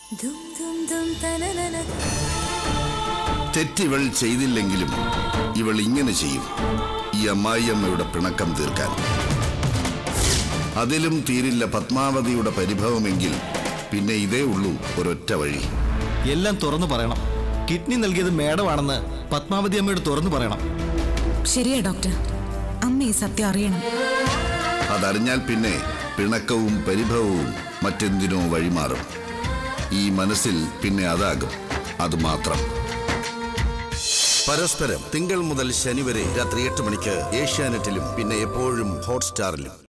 ദും ദും ദും തനനന തെറ്റിവൾ ചെയ്തില്ലെങ്കിലും ഇവൾ ഇങ്ങനെ ചെയ്യും ഈ അമ്മായിയമ്മയുടെ പിണക്കം തീർക്കാൻ അതിലും തീരില്ല പത്മാവതിയുടെ പരിഭവമെങ്കിൽ പിന്നെ ഇതേ ഉള്ളൂ ഒരൊറ്റ വഴി എല്ലാം തുറന്നു പറയണം കിഡ്നി നൽകിയത് മേഡമാണെന്ന് പത്മാവതി അമ്മയോട് തുറന്നു പറയണം ശരിയാ ഡോക്ടർ അമ്മ ഈ സത്യം അറിയണം അതറിഞ്ഞാൽ പിന്നെ പിണക്കവും പരിഭവവും മറ്റെന്തിനോ വഴിമാറും ഈ മനസ്സിൽ പിന്നെ അതാകും അത് മാത്രം പരസ്പരം തിങ്കൾ മുതൽ ശനി വരെ രാത്രി എട്ട് മണിക്ക് ഏഷ്യാനെറ്റിലും പിന്നെ എപ്പോഴും ഹോട്ട്സ്റ്റാറിലും